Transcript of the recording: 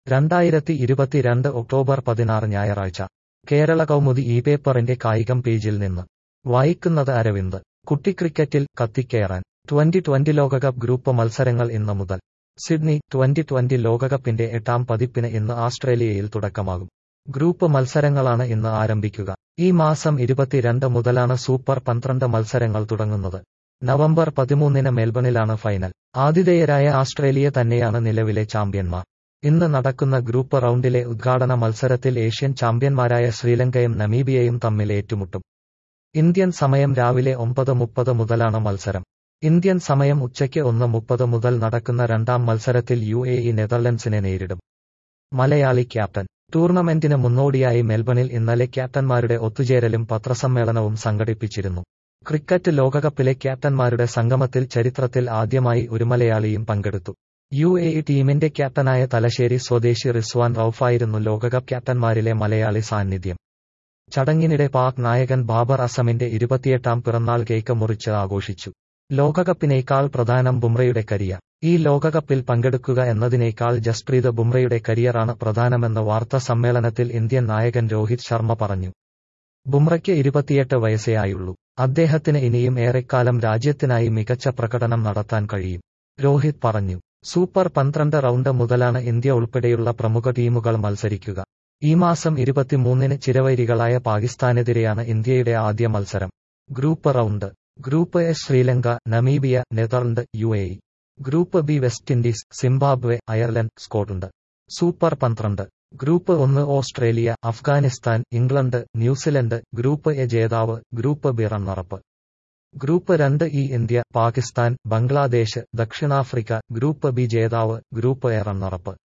രണ്ടായിരത്തി ഇരുപത്തിരണ്ട് ഒക്ടോബർ പതിനാറ് ഞായറാഴ്ച കേരള കൗമുദി ഈ പേപ്പറിന്റെ കായികം പേജിൽ നിന്ന് വായിക്കുന്നത് അരവിന്ദ് കുട്ടിക്രിക്കറ്റിൽ കത്തിക്കയറാൻ ട്വന്റി ട്വന്റി ലോകകപ്പ് ഗ്രൂപ്പ് മത്സരങ്ങൾ ഇന്ന് മുതൽ സിഡ്നി ട്വന്റി ട്വന്റി ലോകകപ്പിന്റെ എട്ടാം പതിപ്പിന് ഇന്ന് ആസ്ട്രേലിയയിൽ തുടക്കമാകും ഗ്രൂപ്പ് മത്സരങ്ങളാണ് ഇന്ന് ആരംഭിക്കുക ഈ മാസം ഇരുപത്തിരണ്ട് മുതലാണ് സൂപ്പർ പന്ത്രണ്ട് മത്സരങ്ങൾ തുടങ്ങുന്നത് നവംബർ പതിമൂന്നിന് മെൽബണിലാണ് ഫൈനൽ ആതിഥേയരായ ആസ്ട്രേലിയ തന്നെയാണ് നിലവിലെ ചാമ്പ്യന്മാർ ഇന്ന് നടക്കുന്ന ഗ്രൂപ്പ് റൗണ്ടിലെ ഉദ്ഘാടന മത്സരത്തിൽ ഏഷ്യൻ ചാമ്പ്യന്മാരായ ശ്രീലങ്കയും നമീബിയയും തമ്മിൽ ഏറ്റുമുട്ടും ഇന്ത്യൻ സമയം രാവിലെ ഒമ്പത് മുപ്പത് മുതലാണ് മത്സരം ഇന്ത്യൻ സമയം ഉച്ചയ്ക്ക് ഒന്ന് മുപ്പത് മുതൽ നടക്കുന്ന രണ്ടാം മത്സരത്തിൽ യു എ ഇ നെതർലൻഡ്സിനെ നേരിടും മലയാളി ക്യാപ്റ്റൻ ടൂർണമെന്റിന് മുന്നോടിയായി മെൽബണിൽ ഇന്നലെ ക്യാപ്റ്റന്മാരുടെ ഒത്തുചേരലും പത്രസമ്മേളനവും സംഘടിപ്പിച്ചിരുന്നു ക്രിക്കറ്റ് ലോകകപ്പിലെ ക്യാപ്റ്റന്മാരുടെ സംഗമത്തിൽ ചരിത്രത്തിൽ ആദ്യമായി ഒരു മലയാളിയും പങ്കെടുത്തു യു എ ഇ ടീമിന്റെ ക്യാപ്റ്റനായ തലശ്ശേരി സ്വദേശി റിസ്വാൻ റൌഫായിരുന്നു ലോകകപ്പ് ക്യാപ്റ്റന്മാരിലെ മലയാളി സാന്നിധ്യം ചടങ്ങിനിടെ പാക് നായകൻ ബാബർ അസമിന്റെ ഇരുപത്തിയെട്ടാം പിറന്നാൾ കേക്ക് മുറിച്ച് ആഘോഷിച്ചു ലോകകപ്പിനേക്കാൾ പ്രധാനം ബുംറയുടെ കരിയർ ഈ ലോകകപ്പിൽ പങ്കെടുക്കുക എന്നതിനേക്കാൾ ജസ്പ്രീത് ബുംറയുടെ കരിയറാണ് പ്രധാനമെന്ന് വാർത്താ സമ്മേളനത്തിൽ ഇന്ത്യൻ നായകൻ രോഹിത് ശർമ്മ പറഞ്ഞു ബുംറയ്ക്ക് ഇരുപത്തിയെട്ട് വയസ്സേ ആയുള്ളൂ അദ്ദേഹത്തിന് ഇനിയും ഏറെക്കാലം രാജ്യത്തിനായി മികച്ച പ്രകടനം നടത്താൻ കഴിയും രോഹിത് പറഞ്ഞു സൂപ്പർ പന്ത്രണ്ട് റൗണ്ട് മുതലാണ് ഇന്ത്യ ഉൾപ്പെടെയുള്ള പ്രമുഖ ടീമുകൾ മത്സരിക്കുക ഈ മാസം ഇരുപത്തിമൂന്നിന് ചിരവൈരികളായ പാകിസ്ഥാനെതിരെയാണ് ഇന്ത്യയുടെ ആദ്യ മത്സരം group round group A Sri Lanka Namibia Netherland U A group B West Indies Zimbabwe Ireland Scotland super പന്ത്രണ്ട് ഗ്രൂപ്പ് ഒന്ന് Australia Afghanistan England New Zealand group A ജേതാവ് ഗ്രൂപ്പ് ബി റണ്ണറപ്പ് ഗ്രൂപ്പ് രണ്ട് ഇ ഇന്ത്യ പാകിസ്ഥാൻ ബംഗ്ലാദേശ് ദക്ഷിണാഫ്രിക്ക ഗ്രൂപ്പ് ബി ജേതാവ് ഗ്രൂപ്പ് എ റണ്ണറപ്പ്